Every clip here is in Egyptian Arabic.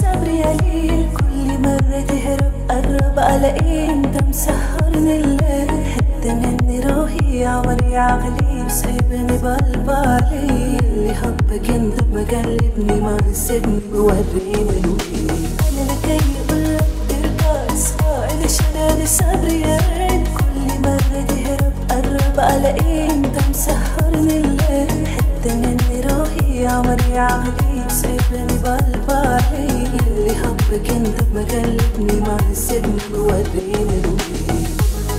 صبري قليل كل مرة تهرب قرب الاقي انت مسهرني الليل حتة مني روحي يا عمري عقلي وسايبني بالبالي اللي حبك انت مقلبني ما سيبني بوريني الويل انا لكي اقولك ترجع اسمع علشان انا صبري يا عين كل مرة تهرب قرب الاقي انت مسهرني الليل حتة مني روحي يا عمري عقلي سايبني بالبالي اللي حبك انت مقلبني ما سيبني بوريني الويل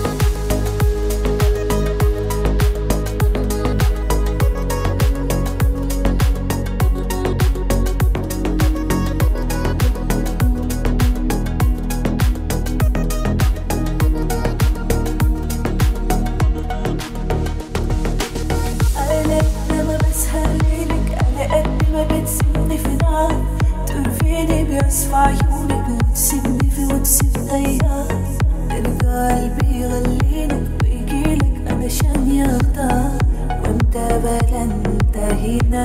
أنا لما بسهر ليلك أنا قد ما بتسيبني في نار ترفيني بيصفى عيونك وتسيبني في وتسيب ضياع تلقى قلبي يغليلك ويجيلك علشان يغدى وانت بلا انت هنا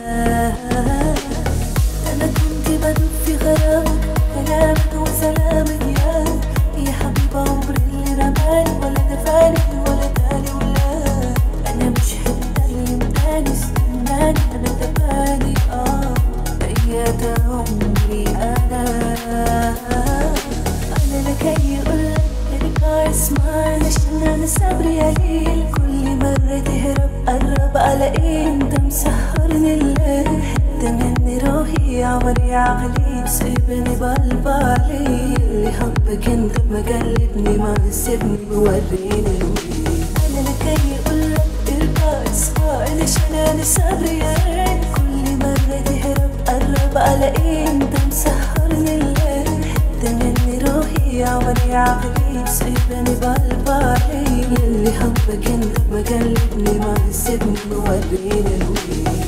أنا كنت بدوب في غرامك كلامك وسلامك يا يا حبيب عمري اللي رماني ولا دفاني ولا تاني ولا أنا مش حتة اللي مداني استناني أنا تباني آه بقيت عمري أنا أنا لكي أقولك ارجع اسمعني عشان أنا صبري قليل كل مرة تهرب قرب ألاقي أنت مسهرني الليل حتة مني روحي يا عمري عقلي وسايبني بالبالي اللي حبك انت مقلبني ما سيبني بوريني الويل انا لكي اقولك ارجع اسمع علشان انا صبري يا عين كل مرة تهرب قرب الاقي انت مسهرني الليل حتة مني روحي يا عمري عقلي سايبني بالبالي اللي حبك انت مقلبني ما سيبني بوريني الويل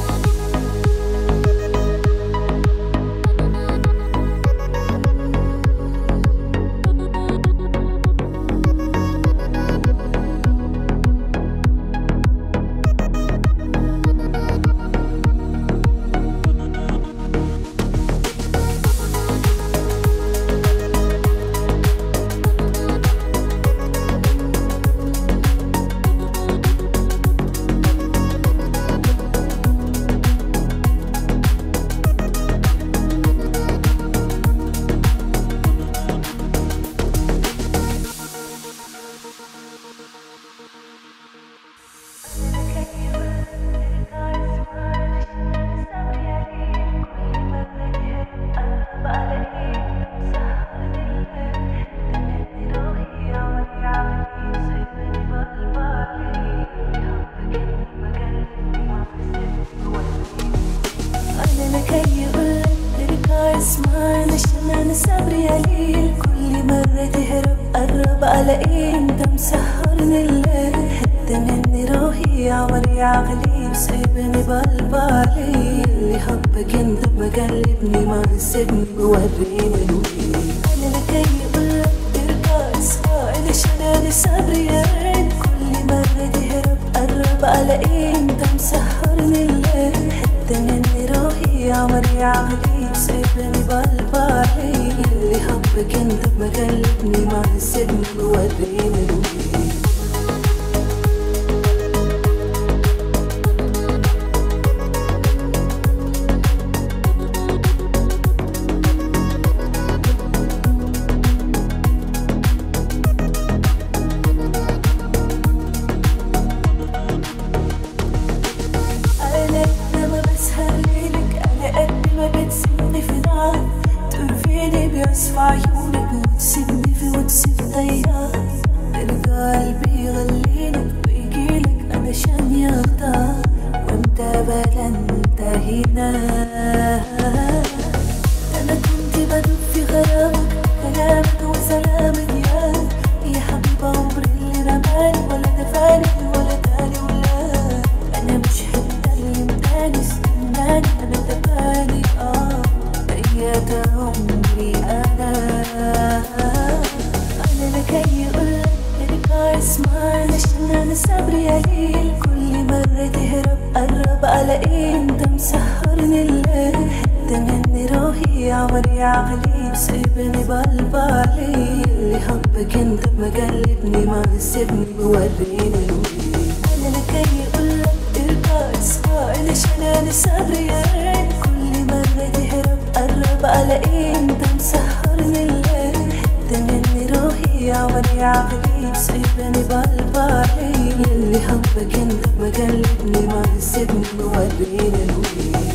أنا لكي أقولك ارجع اسمعني عشان أنا صبري قليل كل مرة تهرب قرب ألاقي أنت مسهرني الليل حتة مني روحي يا عمري عقلي وسايبني بالبالي اللي حبك انت مقلبني ما سيبني بوريني الويل أنا لكي أقولك ارجع اسمعني عشان أنا صبري يا عين كل مرة تهرب قرب ألاقي أنت مسهرني الليل حتة مني روحي يا عمري عقلي سايبني بالبالي اللي حبك انت مقلبني ما سيبني بوريني الويل أنا لما بسهر ليلك أنا قد ما بتسيبني في نار ترفيني بيصفى عيونك وتسيبني في وتسيب ضياع تلقى قلبي يغليلك ويجيلك علشان يغدى وانت بلا انت هنا أنا كنت بدوب في غرامك كلامك وسلامك يا يا حبيب عمري اللي رماني ولا دفاني ولا تاني ولا أنا مش حتة اللي مداني استناني أنا تباني آه بقيت عمري أنا أنا لكي أقولك ارجع اسمعني عشان أنا صبري قليل كل مرة تهرب قرب ألاقي أنت مسهرني الليل حتة مني روحي عمري عقلي سيبني بالبالي اللي حبك انت مقلبني ما سيبني بوريني انا لكي اقولك ترجع اسمع ليش انا صبري يا ريت كل مرة تهرب قرب الاقي انت مسهرني الليل حتة مني روحي عمري عقلي سيبني بالبالي اللي حبك انت مقلبني ما سيبني بوريني الويل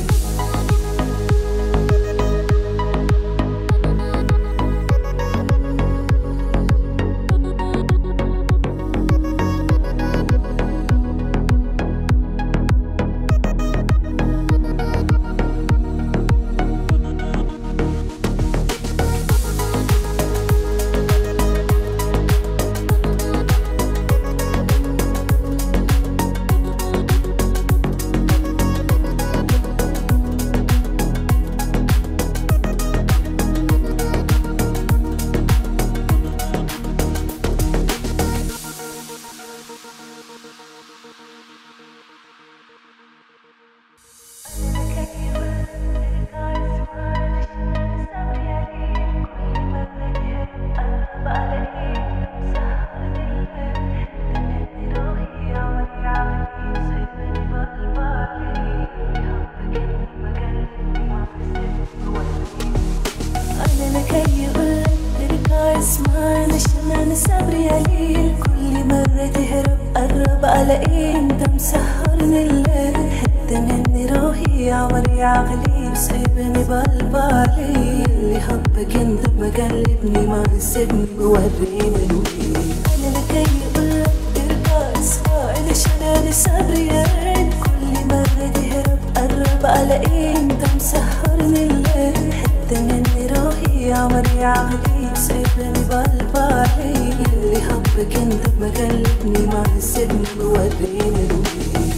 انا لكي اقولك ترجع اسمعني عشان انا صبري قليل كل مرة تهرب قرب الاقي انت مسهرني الليل حتة مني روحي عمري عقلي وسايبني بالبالي اللي حبك انت مقلبني ما سيبني بوريني الويل انا لكي اقولك ترجع اسمعني عشان انا صبري قليل كل مرة تهرب قرب الاقي انت مسهرني الليل حتة مني روحي عمري عقلي سيبني بالبالي اللي حبك انت مقلبني ما سيبني بوريني الويل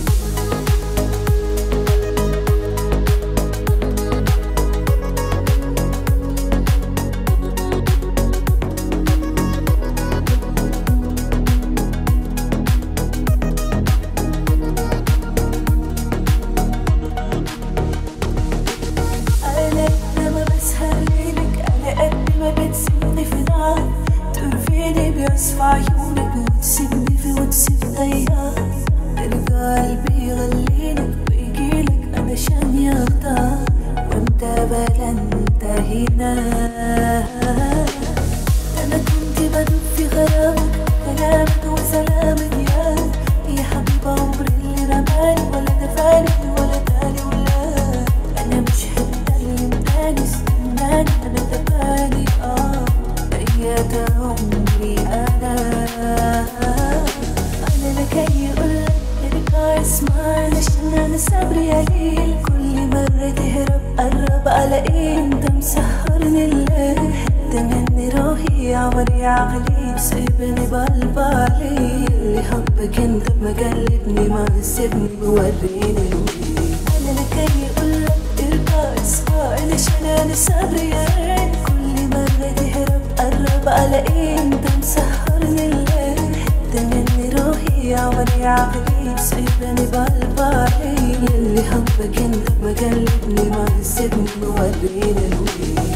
انا لما بسهر ليلك انا قد ما بتسيبني في نار ترفيني بيصفى عيونك وتسيبني في وتسيب ضياع ترجع قلبي يغليلك ويجيلك انا شان يختار وانت بلا انت هنا انا كنت بدوب في غرامك كلامك وسلامك يا يا حبيب عمري اللي رماني ولا دفاني ولا تاني ولا انا مش هتكلم تاني استناني انا تباني اه اياك عمري انا انا لكي اقولك ارجع اسمعني عشان انا صبري قليل كل مرة تهرب قرب الاقي انت مسهرني الليل حتة مني روحي عمري عقلي سيبني بالبالي اللي حبك انت مقلبني ما سيبني بوريني الويل انا لكي اقولك ارجع اسمعني عشان انا صبري قليل كل مرة تهرب قرب الاقي انت مسهرني الليل حتة مني روحي عمري عقلي سيبني بالبالي اللي حبك انت مقلبني ما سيبني بوريني الويل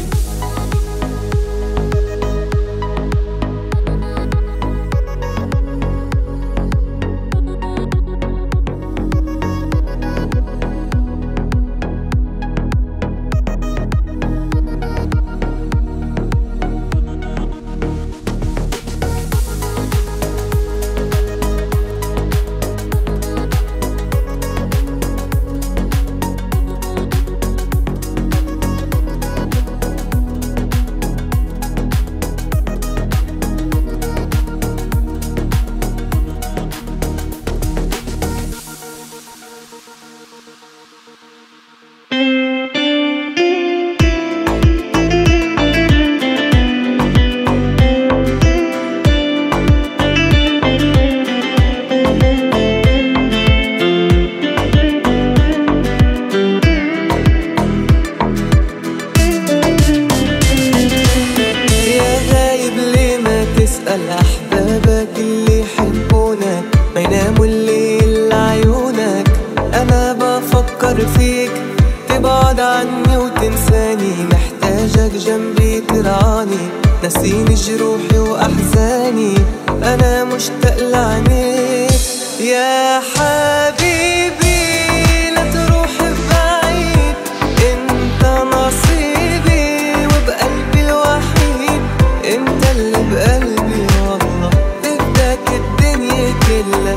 يا غايب ليه ما تسأل أحبابك اللي يحبونك ما يناموا الليل لعيونك أنا بفكر فيك تبعد تبعد عني وتنساني محتاجك جنبي ترعاني نسيني جروحي وأحزاني أنا مشتاق لعنيك يا حبيبي لا تروح بعيد انت نصيبي وبقلبي الوحيد انت اللي بقلبي والله بدك الدنيا كلها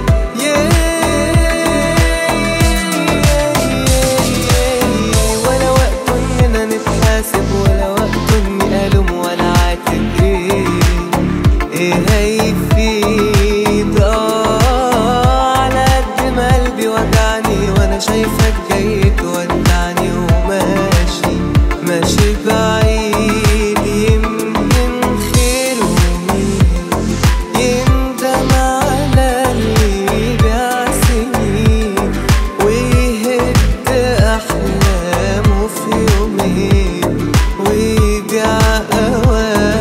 ولا وقت اننا نتحاسب ولا وقت اني الوم ولا عاتب ايه ايه هيفيد اه على قد ما قلبي وجعني وانا شايفك جاي تودعني وماشي ماشي بعيد يمكن خير ومين يندم على اللي بيع سنين ويهد أحلامه في يومين ويبيع أوان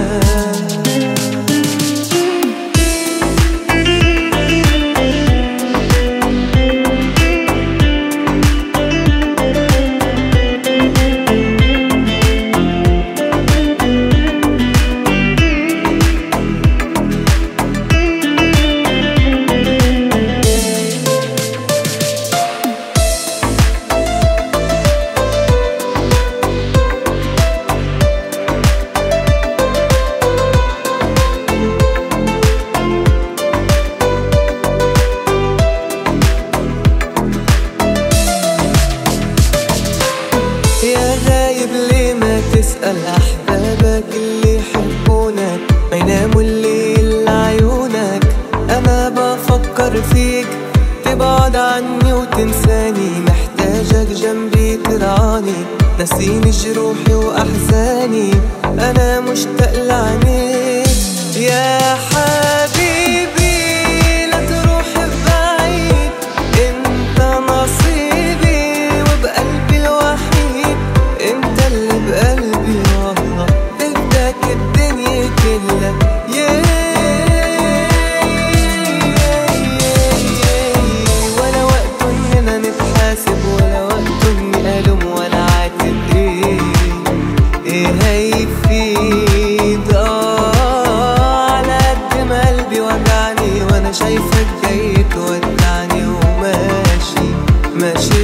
يا غايب ليه ما تسأل أحبابك اللي يحبونك ما يناموا الليل لعيونك أنا بفكر فيك تبعد عني وتنساني محتاجك جنبي ترعاني نسيني جروحي وأحزاني أنا مشتاق لعنيك يا حبيبي لا تروح بعيد انت نصيبي وبقلبي الوحيد انت اللي بقلبي والله بدك الدنيا كلها ولا وقت اننا نتحاسب ولا وقت اني الوم ولا عاتب ايه ايه هيفيد اه على قد ما قلبي وجعني وانا شايفك جاي تودعني وماشي ماشي